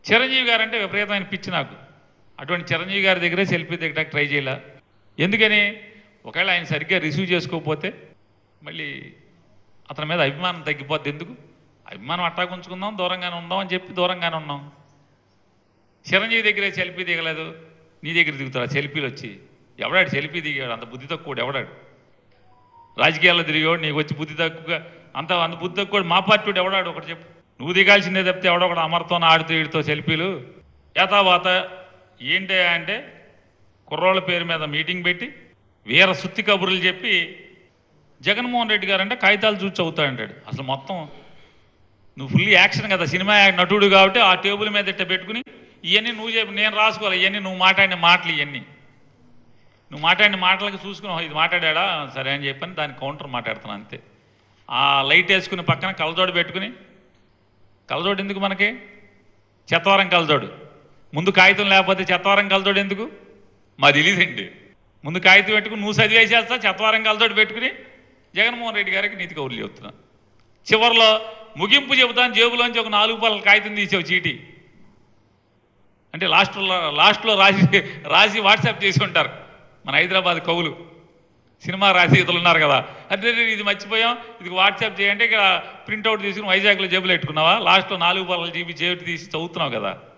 చిరంజీవి గారు అంటే విపరీతమైన పిచ్చి నాకు అటువంటి చిరంజీవి గారి దగ్గరే సెల్ఫీ దిగడానికి ట్రై చేయాల ఎందుకని ఒకవేళ ఆయన సరిగ్గా రిసీవ్ చేసుకోకపోతే మళ్ళీ అతని మీద అభిమానం తగ్గిపోద్ది ఎందుకు అభిమానం అట్టా ఉంచుకుందాం దూరంగానే ఉందాం అని చెప్పి దూరంగానే ఉన్నాం చిరంజీవి దగ్గరే సెల్ఫీ దిగలేదు నీ దగ్గర దిగుతారా సెల్ఫీలు వచ్చి ఎవడాడు సెల్ఫీ దిగాడు అంత బుద్ధి తక్కువ ఎవడాడు రాజకీయాల్లో తిరిగాడు నీకు వచ్చి బుద్ధి తక్కువ అంత అంత బుద్ధి తక్కువ మా పార్టీ వాడు ఎవడాడు ఒకటి చెప్పు నువ్వు దిగాల్సిందే తప్పితే ఎవడో ఒకడు అమర్తో ఆడుతూ ఈడుతో సెల్ఫీలు యథావాత ఏంటి అంటే కుర్రోళ్ళ పేరు మీద మీటింగ్ పెట్టి వీర సుత్తి కబుర్లు చెప్పి జగన్మోహన్ రెడ్డి గారు అంటే కాగితాలు చూసి చదువుతాడంటాడు అసలు మొత్తం నువ్వు ఫుల్లీ యాక్షన్ కదా సినిమా నటుడు కాబట్టి ఆ టేబుల్ మీద ఇట్ట పెట్టుకుని ఇవన్నీ నువ్వు చెప్పి నేను రాసుకోవాలి ఇవన్నీ నువ్వు మాట్లాడిన మాటలు ఇవన్నీ నువ్వు మాట్లాడిన మాటలకు చూసుకుని ఇది మాట్లాడా సరే అని చెప్పని దాని కౌంటర్ మాట్లాడుతున్నాను అంతే ఆ లైట్ వేసుకుని పక్కన కలజోడు పెట్టుకుని కలజోడు ఎందుకు మనకి చెత్తవరం కలజోడు ముందు కాగితం లేకపోతే చెత్తవరం కలజోడు ఎందుకు మా తెలియదండి ముందు కాగితం పెట్టుకుని నువ్వు చదివేసేస్తా చెత్తవరం కలజోడు పెట్టుకుని జగన్మోహన్ రెడ్డి గారికి నీతి కౌరులు చెబుతున్నా చివరిలో ముగింపు చెబుతాను జేబులోంచి ఒక నాలుగు పళ్ళ కాగితం తీసావు చీటీ అంటే లాస్ట్లో లాస్ట్లో రాసి రాసి వాట్సాప్ చేసి ఉంటారు మన హైదరాబాద్ కవులు సినిమా రచయితలు ఉన్నారు కదా అదే ఇది మర్చిపోయాం ఇది వాట్సాప్ చేయండి ఇక్కడ ప్రింట్అవుట్ తీసుకుని వైజాగ్లో జేబులో పెట్టుకున్నావా లాస్ట్లో నాలుగు పళ్ళ జీబీ జేబు తీసి చదువుతున్నావు కదా